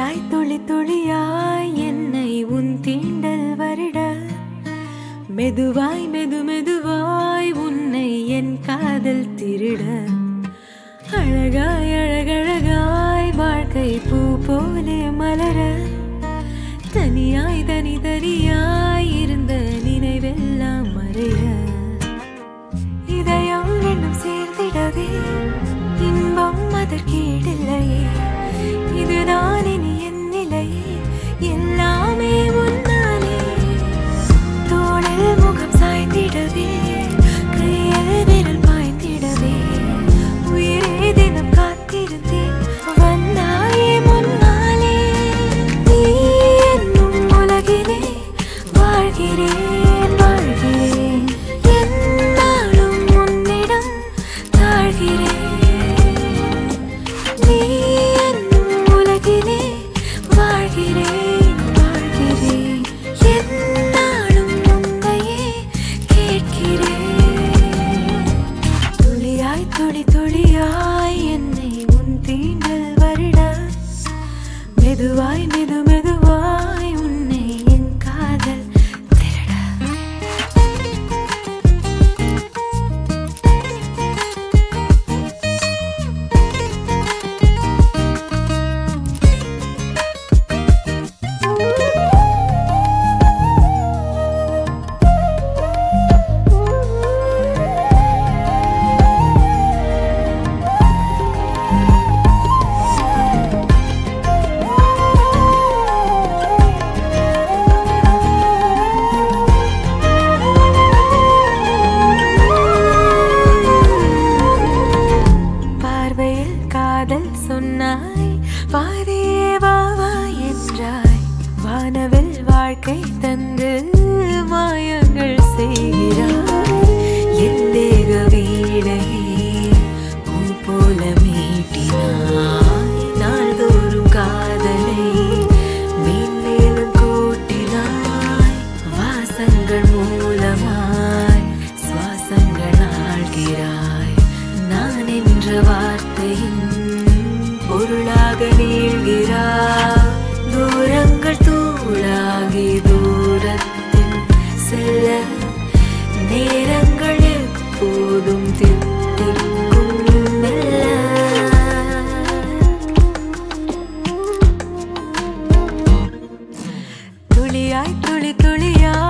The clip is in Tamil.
துளியாய் துளி துளியாய் என்னை உன் தீண்டல் வருட மெதுவாய் மெது மெதுவாய் உன்னை என் காதல் திருட அழகாய் அழகழகாய் வாழ்க்கை பூ போலே மலர தனியாய் தனி தனியாய் இருந்த நினைவெல்லாம் மறைய இதயம் ரெண்டும் சேர்ந்திடவே இன்பம் அதற்கீடில்லையே இதுதான் இனி என் நிலையே எல்லாமே உன்னாலே தோளில் முகம் சாய்ந்திடவே கையில் விரல் பாய்ந்திடவே உயிரே தினம் காத்திருந்தேன் வந்தாயே முன்னாலே நீ என்னும் உலகிலே வாழ்கிறேன் வாழ்கிறேன் என்னாலும் உன்னிடம் தாழ்கிறேன் நீ என்னும் உலகிலே வாழ்கிறேன் வாழ்கிறேன் என்னாலும் உன்னையே கேட்கிறேன் துளியாய் துளி துளியாய் என்னை உன் தீண்டல் வருட மெதுவாய் மெது மெதுவாய் உன்னை என் காதல் திருட பார்வையில் காதல் சொன்னாய் பாதியே வா வா என்றாய் வானவில் வாழ்க்கை தந்து மாயங்கள் செய்கிறாய் என் தேக வீடையே பூ போல மீட்டினாய் நாள்தோறும் காதலை மேன்மேலும் கூட்டினாய் வாசங்கள் மூலமாய் சுவாசங்கள் ஆழ்கிறாய் நான் என்ற வார்த்தையின் பொருளாக நீள்கிறாய் தூரங்கள் தூளாகி தூரத்தில் செல்ல நேரங்கள் எப்போதும் தித்திக்கும் மெல்ல துளியாய் துளி துளியாய்